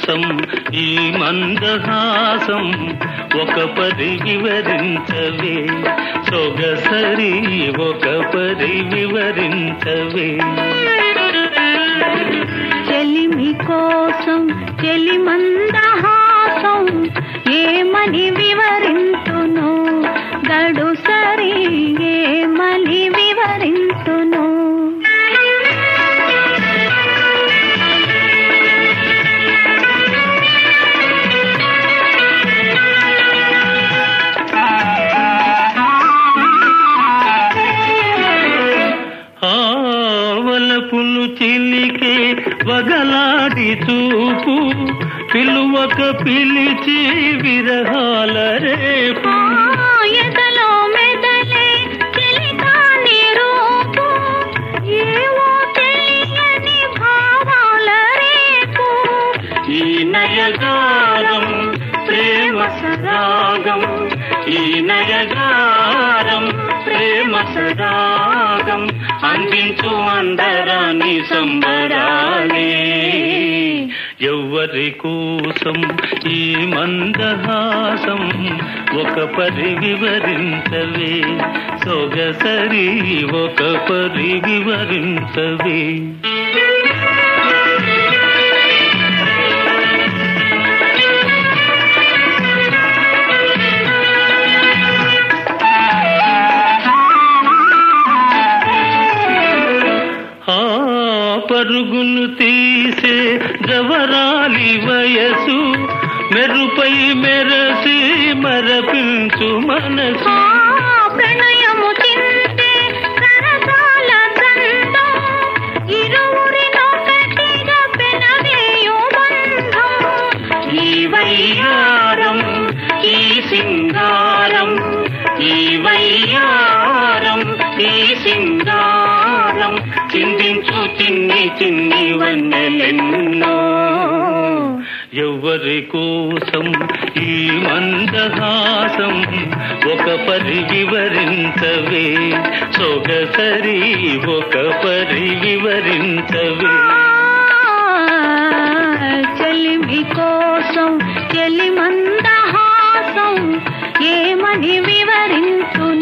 కోసం ఈ మందహాసం ఒక పరి వివరించవే సొగసరి ఒక పరి వివరించవే చెలిమి కోసం చెలి మందహాసం ఏమని వివరింతును గడు సరి ఏమని వివరింతును ఆవలపులు చిలికే వగలాడి చూపు పిలువక పిలిచి విరహాల రేపు ఆ ఎదలో మెదలే చెలికాని రూపు ఏవో తెలియని భావాల రేపు ఈ నయగారం ప్రేమ సరాగం ఈ నయగారం ప్రేమ సరాగం అందించు అందరాని సంబరాలే ఎవ్వరి కోసం ఈ మందహాసం ఒక పరి వివరించవే సొగసరి ఒక పరి వివరించవే ఆ పరుగులు తీసే జవరాలి వయసు మెరుపై మెరసి మరపించు మనసు ఆ ప్రణయము చింతే సరసాల దండం ఇరువురినొకటిగా పెనవేయు బంధం ఈ వయ్యారం ఈ సింగారం ఈ వయ్యారం ఈ సింగారం చిందించు చిన్ని చిన్ని వన్నెలెన్నో ఎవరి కోసం ఈ మందహాసం ఒక పరి వివరించవే సొగసరి ఒక పరి వివరించవే చెలిమి కోసం చెలి మందహాసం ఏమని వివరించును